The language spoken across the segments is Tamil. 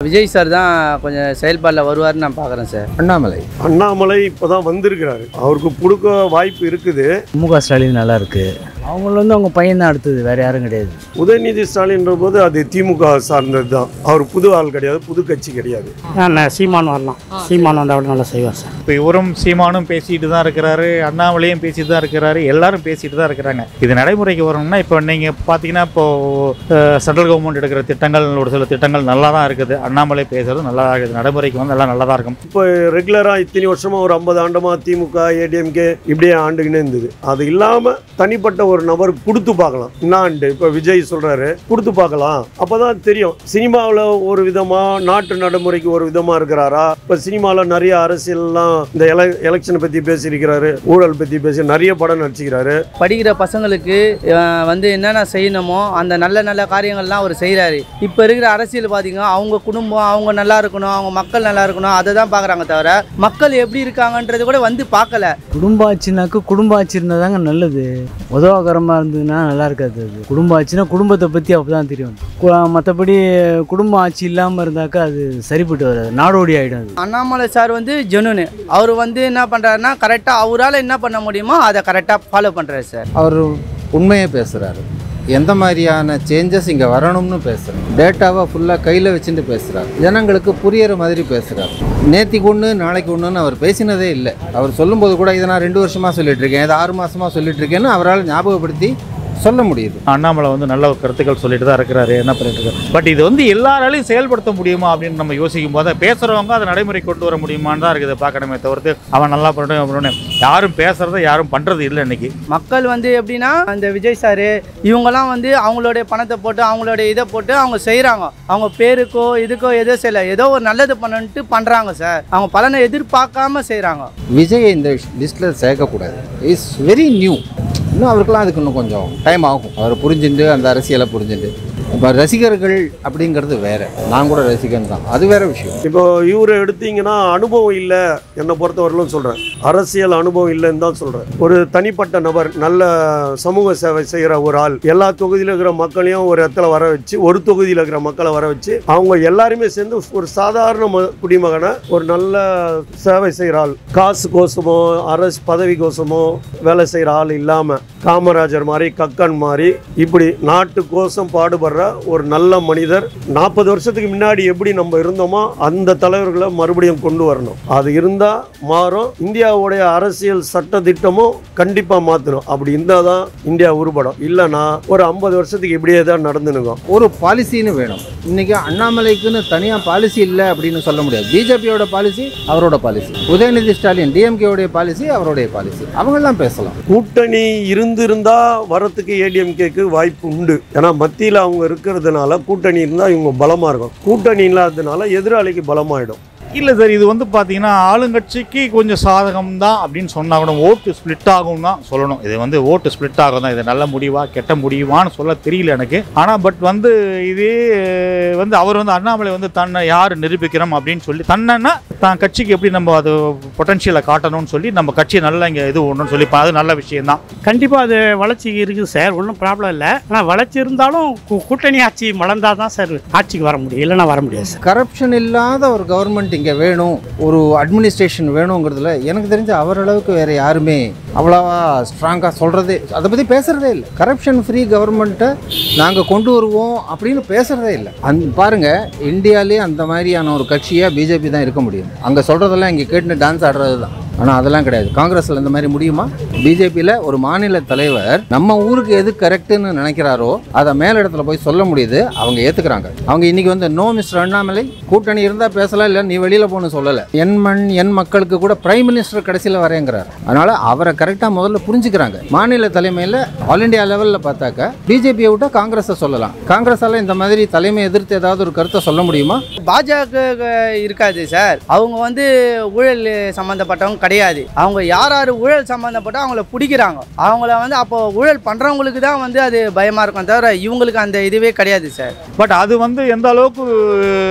விஜய் சார் தான் கொஞ்சம் செயல்பாடில் வருவார்னு நான் பார்க்குறேன் சார் அண்ணாமலை அண்ணாமலை இப்போதான் வந்திருக்கிறாரு அவருக்கு கொடுக்க வாய்ப்பு இருக்குது முக ஸ்டாலின் நல்லா இருக்கு அவங்கள வந்து அவங்க பையன் தான் அடுத்தது வேற யாரும் கிடையாது உதயநிதி ஸ்டாலின்ற போது அது திமுக சார்ந்தது தான் அவர் புது ஆள் கிடையாது புது கட்சி கிடையாது நான் சீமான் வரலாம் சீமான் வந்து அவ்வளோ நல்லா செய்வார் சார் இப்போ இவரும் சீமானும் பேசிட்டு தான் இருக்கிறாரு அண்ணாமலையும் பேசிட்டு தான் இருக்கிறாரு எல்லாரும் பேசிட்டு தான் இருக்கிறாங்க இது நடைமுறைக்கு வரணும்னா இப்போ நீங்கள் பார்த்தீங்கன்னா இப்போ சென்ட்ரல் கவர்மெண்ட் எடுக்கிற திட்டங்கள் ஒரு சில திட்டங்கள் நல்லா தான் இருக்குது அண்ணாமலை பேசுறது நல்லா தான் இருக்குது நடைமுறைக்கு வந்து எல்லாம் நல்லா தான் இருக்கும் இப்போ ரெகுலராக இத்தனை வருஷமா ஒரு ஐம்பது ஆண்டமா திமுக ஏடிஎம்கே இப்படியே ஆண்டுகினே இருந்தது அது இல்லாமல் தனிப்பட்ட ஒரு நபர் கொடுத்து பார்க்கலாம் என்னாண்டு இப்போ விஜய் சொல்றாரு கொடுத்து பார்க்கலாம் அப்பதான் தெரியும் சினிமாவில் ஒரு விதமா நாட்டு நடைமுறைக்கு ஒரு விதமா இருக்கிறாரா இப்போ சினிமாவில் நிறைய அரசியல்லாம் இந்த எல எலெக்ஷனை பற்றி பேசியிருக்கிறாரு ஊழல் பற்றி பேசி நிறைய படம் நடிச்சுக்கிறாரு படிக்கிற பசங்களுக்கு அஹ், வந்து என்னென்ன செய்யணுமோ அந்த நல்ல நல்ல காரியங்கள்லாம் அவர் செய்கிறாரு இப்போ இருக்கிற அரசியல் பார்த்தீங்கன்னா அவங்க குடும்பம் அவங்க நல்லா இருக்கணும் அவங்க மக்கள் நல்லா இருக்கணும் அதை தான் பார்க்குறாங்க தவிர மக்கள் எப்படி இருக்காங்கன்றது கூட வந்து பார்க்கல குடும்ப ஆட்சினாக்க குடும்ப ஆட்சி இருந்தால் தாங்க நல்லது உதவாகரமாக இருந்ததுன்னா நல்லா இருக்காது அது குடும்ப ஆட்சினா குடும்பத்தை பற்றி அப்போ தான் தெரியும் மற்றபடி குடும்ப ஆட்சி இல்லாமல் இருந்தாக்கா அது சரிப்பட்டு வராது நாடோடி ஆகிடும் அது அண்ணாமலை சார் வந்து ஜெனுனு அவர் வந்து என்ன பண்ணுறாருன்னா கரெக்டாக அவரால் என்ன பண்ண முடியுமோ அதை கரெக்டாக ஃபாலோ பண்ணுறாரு சார் அவர் உண்மையை பேசுகிறாரு எந்த மாதிரியான சேஞ்சஸ் இங்கே வரணும்னு பேசுகிறார் டேட்டாவை ஃபுல்லாக கையில் வச்சுட்டு பேசுகிறார் ஜனங்களுக்கு புரியிற மாதிரி பேசுகிறார் நேத்திக்கு ஒன்று நாளைக்கு ஒன்றுன்னு அவர் பேசினதே இல்லை அவர் சொல்லும்போது கூட இதை நான் ரெண்டு வருஷமாக சொல்லிட்டு இருக்கேன் இதை ஆறு மாசமா சொல்லிட்டு இருக்கேன்னு அவரால் ஞாபகப்படுத்தி சொல்ல முடியுது அண்ணாமலை வந்து நல்ல ஒரு கருத்துக்கள் சொல்லிட்டு தான் இருக்கிறாரு என்ன பண்ணிட்டு இருக்காரு பட் இது வந்து எல்லாராலையும் செயல்படுத்த முடியுமா அப்படின்னு நம்ம யோசிக்கும் போது பேசுறவங்க அதை நடைமுறை கொண்டு வர முடியுமான்னு தான் இருக்குது பார்க்கணுமே தவிர்த்து அவன் நல்லா பண்ணணும் அவன் பண்ணணும். யாரும் பேசுறதை யாரும் பண்றது இல்லை இன்னைக்கு மக்கள் வந்து எப்படின்னா அந்த விஜய் சார் இவங்கெல்லாம் வந்து அவங்களுடைய பணத்தை போட்டு அவங்களுடைய இதை போட்டு அவங்க செய்கிறாங்க அவங்க பேருக்கோ இதுக்கோ எதோ செய்யல ஏதோ ஒரு நல்லது பண்ணணுன்ட்டு பண்ணுறாங்க சார் அவங்க பலனை எதிர்பார்க்காம செய்கிறாங்க விஜயை இந்த லிஸ்ட்டில் சேர்க்கக்கூடாது இஸ் வெரி நியூ இன்னும் அவருக்கெல்லாம் அதுக்கு இன்னும் கொஞ்சம் டைம் ஆகும் அவர் புரிஞ்சுட்டு அந்த அரசியலை புரிஞ்சுட்டு இப்போ ரசிகர்கள் அப்படிங்கிறது வேற நான் கூட ரசிகன் தான் அது வேற விஷயம் இப்போ இவரை எடுத்தீங்கன்னா அனுபவம் இல்லை என்னை பொறுத்தவரையிலும் சொல்கிறேன் அரசியல் அனுபவம் இல்லைன்னு தான் சொல்கிறேன் ஒரு தனிப்பட்ட நபர் நல்ல சமூக சேவை செய்கிற ஒரு ஆள் எல்லா தொகுதியில் இருக்கிற மக்களையும் ஒரு இடத்துல வர வச்சு ஒரு தொகுதியில் இருக்கிற மக்களை வர வச்சு அவங்க எல்லாருமே சேர்ந்து ஒரு சாதாரண ம குடிமகனை ஒரு நல்ல சேவை செய்கிற ஆள் காசு கோசமோ அரசு பதவி கோசமோ வேலை செய்கிற ஆள் இல்லாமல் காமராஜர் மாதிரி கக்கன் மாதிரி இப்படி நாட்டு கோசம் பாடுபடுற ஒரு நல்ல மனிதர் நாற்பது வருஷத்துக்கு முன்னாடி எப்படி நம்ம இருந்தோமோ அந்த தலைவர்களை மறுபடியும் கொண்டு வரணும் அது இருந்தால் மாறும் இந்தியாவுடைய அரசியல் சட்ட திட்டமும் கண்டிப்பாக மாற்றணும் அப்படி இருந்தால் தான் இந்தியா உருப்படும் இல்லைன்னா ஒரு ஐம்பது வருஷத்துக்கு இப்படியே தான் நடந்துனுக்கும் ஒரு பாலிசின்னு வேணும் இன்னைக்கு அண்ணாமலைக்குன்னு தனியாக பாலிசி இல்லை அப்படின்னு சொல்ல முடியாது பிஜேபியோட பாலிசி அவரோட பாலிசி உதயநிதி ஸ்டாலின் டிஎம்கேவுடைய பாலிசி அவருடைய பாலிசி அவங்கெல்லாம் பேசலாம் கூட்டணி இருந்திருந்தா வரத்துக்கு ஏடிஎம்கேக்கு வாய்ப்பு உண்டு ஏன்னா மத்தியில் அவங்க இருக்கிறதுனால கூட்டணி இருந்தால் இவங்க பலமாக இருக்கும் கூட்டணி இல்லாததுனால எதிராளிக்கு பலமாயிடும் இல்லை சார் இது வந்து பார்த்தீங்கன்னா ஆளுங்கட்சிக்கு கொஞ்சம் சாதகம் தான் அப்படின்னு சொன்னா கூட ஓட்டு ஸ்ப்ளிட் ஆகும் தான் சொல்லணும் இது வந்து ஓட்டு ஸ்ப்ளிட் ஆகும் தான் இது நல்ல முடிவா கெட்ட முடிவான்னு சொல்ல தெரியல எனக்கு ஆனால் பட் வந்து இது வந்து அவர் வந்து அண்ணாமலை வந்து தன்னை யார் நிரூபிக்கிறோம் அப்படின்னு சொல்லி தன்னைன்னா தான் கட்சிக்கு எப்படி நம்ம அது பொட்டன்ஷியலை காட்டணும்னு சொல்லி நம்ம கட்சியை நல்லா இங்கே இது ஒன்றுன்னு சொல்லி அது நல்ல விஷயம் தான் கண்டிப்பாக அது வளர்ச்சி இருக்குது சார் ஒன்றும் ப்ராப்ளம் இல்லை ஆனால் வளர்ச்சி இருந்தாலும் கூ- கூட்டணி ஆட்சி மலர்ந்தால் தான் சார் ஆட்சிக்கு வர முடியும் இல்லைன்னா வர முடியாது சார் கரப்ஷன் இல்லாத ஒரு கவர்மெண்ட் இங்கே வேணும் ஒரு அட்மினிஸ்ட்ரேஷன் வேணுங்கிறதுல எனக்கு தெரிஞ்ச அவர் அளவுக்கு வேறு யாருமே அவ்வளோவா ஸ்ட்ராங்காக சொல்கிறதே அதை பற்றி பேசுகிறதே இல்லை கரப்ஷன் ஃப்ரீ கவர்மெண்ட்டை நாங்கள் கொண்டு வருவோம் அப்படின்னு பேசுகிறதே இல்லை அந் பாருங்கள் இந்தியாவிலே அந்த மாதிரியான ஒரு கட்சியாக பிஜேபி தான் இருக்க முடியும் அங்கே சொல்கிறதெல்லாம் இங்கே கேட்டுன்னு டான்ஸ் ஆடுறது தான் ஆனால் அதெல்லாம் கிடையாது காங்கிரஸில் இந்த மாதிரி முடியுமா பிஜேபியில் ஒரு மாநில தலைவர் நம்ம ஊருக்கு எது கரெக்டுன்னு நினைக்கிறாரோ அதை மேலிடத்துல போய் சொல்ல முடியுது அவங்க ஏற்றுக்கிறாங்க அவங்க இன்னைக்கு வந்து நோ மிஸ்டர் அண்ணாமலை கூட்டணி இருந்தால் பேசலாம் இல்லை நீ வெளியில் போகணும்னு சொல்லலை என் மண் என் மக்களுக்கு கூட பிரைம் மினிஸ்டர் கடைசியில் வரேங்கிறார் அதனால் அவரை கரெக்டாக முதல்ல புரிஞ்சுக்கிறாங்க மாநில தலைமையில் ஆல் இந்தியா லெவலில் பார்த்தாக்க பிஜேபியை விட்டால் காங்கிரஸை சொல்லலாம் காங்கிரஸால் இந்த மாதிரி தலைமை எதிர்த்து ஏதாவது ஒரு கருத்தை சொல்ல முடியுமா பாஜக இருக்காது சார் அவங்க வந்து ஊழல் சம்மந்தப்பட்டவங்க கிடையாது அவங்க யார் யார் ஊழல் சம்மந்தப்பட்டோ அவங்கள பிடிக்கிறாங்க அவங்கள வந்து அப்போ ஊழல் பண்ணுறவங்களுக்கு தான் வந்து அது பயமாக இருக்கும் தவிர இவங்களுக்கு அந்த இதுவே கிடையாது சார் பட் அது வந்து எந்த அளவுக்கு எதிர்க்கட்சி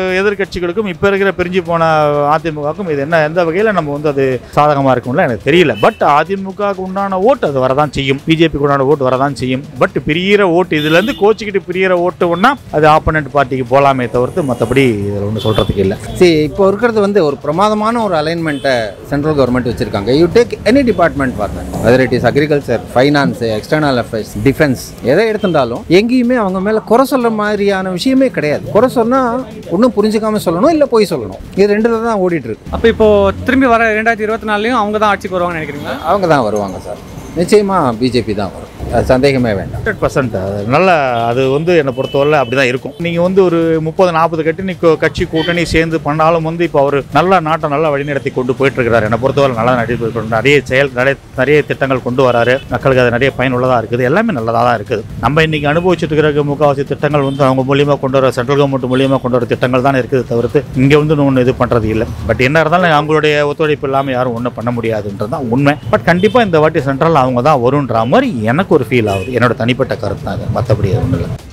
கட்சிகளுக்கும் இப்போ இருக்கிற பிரிஞ்சு போன அதிமுகவுக்கும் இது என்ன எந்த வகையில் நம்ம வந்து அது சாதகமாக இருக்கும்ல எனக்கு தெரியல பட் அதிமுகவுக்கு உண்டான ஓட்டு அது வரதான் செய்யும் பிஜேபிக்கு உண்டான ஓட்டு வரதான் செய்யும் பட் பிரியிற ஓட்டு இதுலேருந்து கோச்சிக்கிட்டு பிரியிற ஓட்டு ஒன்றா அது ஆப்போனன்ட் பார்ட்டிக்கு போகலாமே தவிர்த்து மற்றபடி இதில் ஒன்றும் சொல்கிறதுக்கு இல்லை சரி இப்போ இருக்கிறது வந்து ஒரு பிரமாதமான ஒரு அலைன்மெண்ட்டை சென்ட்ரல் கவர்மெண்ட் வச்சிருக்காங்க யூ டேக் எனி டிபார்ட்மெண்ட் பாருங்க whether it is agriculture finance external affairs defence எதை எடுத்திருந்தாலும் எங்கேயுமே அவங்க மேலே குறை சொல்ல மாதிரியான விஷயமே கிடையாது குறை சொன்னால் ஒன்றும் புரிஞ்சுக்காம சொல்லணும் இல்லை போய் சொல்லணும் இது ரெண்டுல தான் ஓடிட்டு இருக்கு அப்போ இப்போ திரும்பி வர ரெண்டாயிரத்தி இருபத்தி நாலுலையும் அவங்க தான் ஆட்சிக்கு வருவாங்கன்னு நினைக்கிறீங்களா அவங்க தான் வருவாங்க சார் நிச்சயமாக பிஜேபி தான் வரும் அது சந்தேகமே வேண்டாம் ஹண்ட்ரட் பர்சன்ட் நல்ல அது வந்து என்னை பொறுத்தவரை அப்படி தான் இருக்கும் நீங்கள் வந்து ஒரு முப்பது நாற்பது கட்டி நீ கட்சி கூட்டணி சேர்ந்து பண்ணாலும் வந்து இப்போ அவர் நல்ல நாட்டை நல்லா வழிநடத்தி கொண்டு போயிட்டு இருக்கிறார் என்னை பொறுத்தவரை நல்லா நடிப்பு கொண்டு நிறைய செயல் நிறைய நிறைய திட்டங்கள் கொண்டு வராரு மக்களுக்கு அது நிறைய பயனுள்ளதாக இருக்குது எல்லாமே நல்லதாக தான் இருக்குது நம்ம இன்னைக்கு அனுபவிச்சுட்டு இருக்கிற முக்கால்வாசி திட்டங்கள் வந்து அவங்க மூலியமாக கொண்டு வர சென்ட்ரல் கவர்மெண்ட் மூலியமாக கொண்டு வர திட்டங்கள் தான் இருக்குது தவிர்த்து இங்கே வந்து ஒன்று இது பண்ணுறது இல்லை பட் என்ன இருந்தாலும் அவங்களுடைய ஒத்துழைப்பு இல்லாமல் யாரும் ஒன்றும் பண்ண முடியாதுன்றது தான் உண்மை பட் கண்டிப்பாக இந்த வாட்டி சென்ட்ரல் அவங்க தான் வருன்ற மாதிரி எனக்கு ஒரு ஃபீல் ஆகுது என்னோட தனிப்பட்ட கருத்து தான் அது மற்றபடி ஒன்றும் இல்லை